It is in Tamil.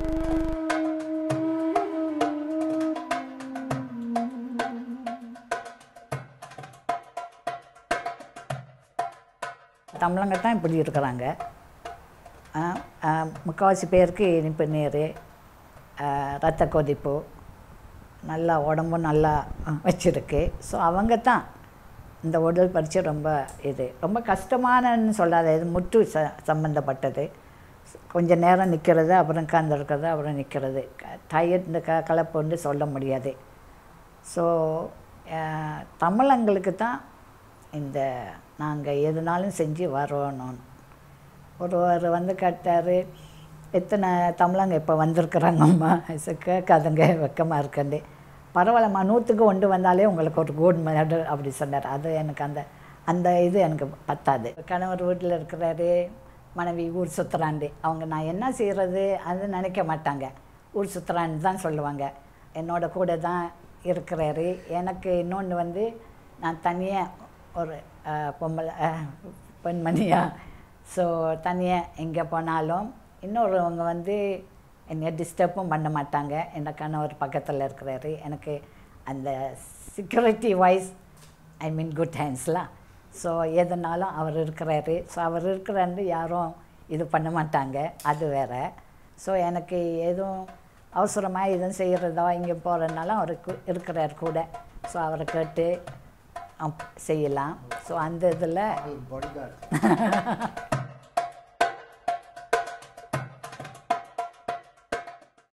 தமிழங்க தான் இப்படி இருக்கிறாங்க ஆ, ஆ, முக்கால்வாசி பேருக்கு இனிப்பு நீர் ரத்த கொதிப்பு நல்லா உடம்பும் நல்லா வச்சுருக்கு ஸோ அவங்க தான் இந்த உடல் பரிச்சை ரொம்ப இது ரொம்ப கஷ்டமானன்னு சொல்லாத இது முட்டு ச சம்மந்தப்பட்டது கொஞ்சம் நேரம் நிற்கிறது அப்புறம் உட்காந்துருக்கிறது அப்புறம் நிற்கிறது டயர்ட் இந்த க கலப்புன்னு சொல்ல முடியாது ஸோ தமிழங்களுக்கு தான் இந்த நாங்கள் எதுனாலும் செஞ்சு வரணும் ஒருவர் வந்து கேட்டார் எத்தனை தமிழங்க இப்போ வந்திருக்கிறாங்கம்மா சரி, கேட்காதுங்க வெக்கமாக இருக்கண்டு பரவாயில்லம்மா நூற்றுக்கு ஒன்று வந்தாலே உங்களுக்கு ஒரு கோல்டு மெடல் அப்படி சொன்னார் அது எனக்கு அந்த அந்த இது எனக்கு பத்தாது கணவர் வீட்டில் இருக்கிறாரு மனைவி ஊர் சுற்றுறாண்டு அவங்க நான் என்ன செய்கிறது அது நினைக்க மாட்டாங்க ஊர் சுற்றுறான்னு தான் சொல்லுவாங்க என்னோட கூட தான் இருக்கிறாரு எனக்கு இன்னொன்று வந்து நான் தனியாக ஒரு அஹ், பொம்பளை அஹ், பெண்மணியா ஸோ தனியாக எங்கே போனாலும் இன்னொருவங்க வந்து என்னை டிஸ்டர்பும் பண்ண மாட்டாங்க என் கணவர் பக்கத்தில் இருக்கிறாரு எனக்கு அந்த security wise I mean good ஹேண்ட்ஸ்லாம் ஸோ எதுனாலும் அவர் இருக்கிறாரு ஸோ அவர் இருக்கிறாரு யாரும் இது பண்ண மாட்டாங்க அது வேற ஸோ எனக்கு எதுவும் அவசரமாக எதுவும் செய்கிறதோ இங்கே போகிறதுனால அவர் கு- இருக்கிறார் கூட ஸோ அவரை கேட்டு அப்- செய்யலாம் ஸோ அந்த இதில் பாடி கார்டு